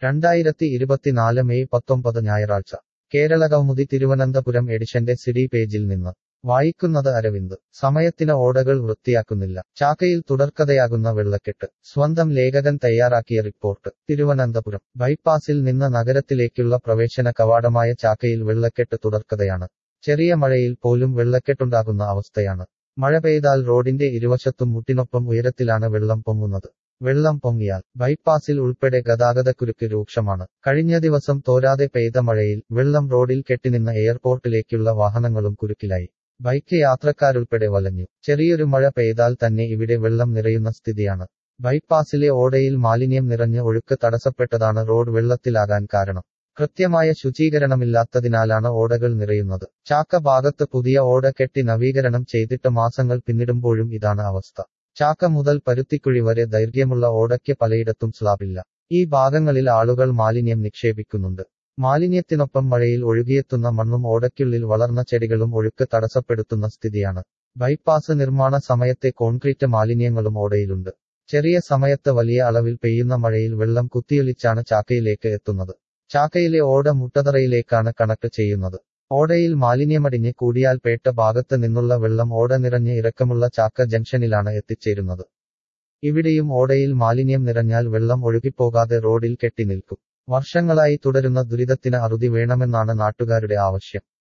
രണ്ടായിരത്തി ഇരുപത്തിനാല് മെയ് പത്തൊമ്പത് ഞായറാഴ്ച കേരളകൗമുദി തിരുവനന്തപുരം എഡിഷന്റെ സിഡി പേജിൽ നിന്ന് വായിക്കുന്നത് അരവിന്ദ് സമയത്തിന് ഓടകൾ വൃത്തിയാക്കുന്നില്ല ചാക്കയിൽ തുടർക്കഥയാകുന്ന വെള്ളക്കെട്ട് സ്വന്തം ലേഖകൻ തയ്യാറാക്കിയ റിപ്പോർട്ട് തിരുവനന്തപുരം ബൈപ്പാസിൽ നിന്ന് നഗരത്തിലേക്കുള്ള പ്രവേശന കവാടമായ ചാക്കയിൽ വെള്ളക്കെട്ട് തുടർക്കഥയാണ് ചെറിയ മഴയിൽ പോലും വെള്ളക്കെട്ടുണ്ടാകുന്ന അവസ്ഥയാണ് മഴ പെയ്താൽ റോഡിന്റെ ഇരുവശത്തും മുട്ടിനൊപ്പം ഉയരത്തിലാണ് വെള്ളം പൊങ്ങുന്നത് വെള്ളം പൊങ്ങിയാൽ ബൈപ്പാസിൽ ഉൾപ്പെടെ ഗതാഗതക്കുരുക്ക് രൂക്ഷമാണ് കഴിഞ്ഞ ദിവസം തോരാതെ പെയ്ത മഴയിൽ വെള്ളം റോഡിൽ കെട്ടിനിന്ന എയർപോർട്ടിലേക്കുള്ള വാഹനങ്ങളും കുരുക്കിലായി ബൈക്ക് യാത്രക്കാരുൾപ്പെടെ വലഞ്ഞു ചെറിയൊരു മഴ പെയ്താൽ തന്നെ ഇവിടെ വെള്ളം നിറയുന്ന സ്ഥിതിയാണ് ബൈപ്പാസിലെ ഓടയിൽ മാലിന്യം നിറഞ്ഞ് ഒഴുക്ക് തടസ്സപ്പെട്ടതാണ് റോഡ് വെള്ളത്തിലാകാൻ കാരണം കൃത്യമായ ശുചീകരണമില്ലാത്തതിനാലാണ് ഓടകൾ നിറയുന്നത് ചാക്ക ഭാഗത്ത് പുതിയ ഓട കെട്ടി നവീകരണം ചെയ്തിട്ട് മാസങ്ങൾ പിന്നിടുമ്പോഴും ഇതാണ് അവസ്ഥ ചാക്ക മുതൽ പരുത്തിക്കുഴി വരെ ദൈർഘ്യമുള്ള ഓടയ്ക്ക് പലയിടത്തും സ്ലാബില്ല ഈ ഭാഗങ്ങളിൽ ആളുകൾ മാലിന്യം നിക്ഷേപിക്കുന്നുണ്ട് മാലിന്യത്തിനൊപ്പം മഴയിൽ ഒഴുകിയെത്തുന്ന മണ്ണും ഓടയ്ക്കുള്ളിൽ വളർന്ന ചെടികളും ഒഴുക്ക് തടസ്സപ്പെടുത്തുന്ന സ്ഥിതിയാണ് ബൈപ്പാസ് നിർമ്മാണ സമയത്തെ കോൺക്രീറ്റ് മാലിന്യങ്ങളും ഓടയിലുണ്ട് ചെറിയ സമയത്ത് വലിയ അളവിൽ പെയ്യുന്ന മഴയിൽ വെള്ളം കുത്തിയൊലിച്ചാണ് ചാക്കയിലേക്ക് എത്തുന്നത് ചാക്കയിലെ ഓട മുട്ടതറയിലേക്കാണ് കണക്ട് ചെയ്യുന്നത് ഓടയിൽ മാലിന്യമടിഞ്ഞ് കൂടിയാൽ പേട്ട ഭാഗത്ത് നിന്നുള്ള വെള്ളം ഓട നിറഞ്ഞ് ഇറക്കമുള്ള ചാക്ക ജംഗ്ഷനിലാണ് എത്തിച്ചേരുന്നത് ഇവിടെയും ഓടയിൽ മാലിന്യം നിറഞ്ഞാൽ വെള്ളം ഒഴുകിപ്പോകാതെ റോഡിൽ കെട്ടി നിൽക്കും വർഷങ്ങളായി തുടരുന്ന ദുരിതത്തിന് അറുതി വേണമെന്നാണ് നാട്ടുകാരുടെ ആവശ്യം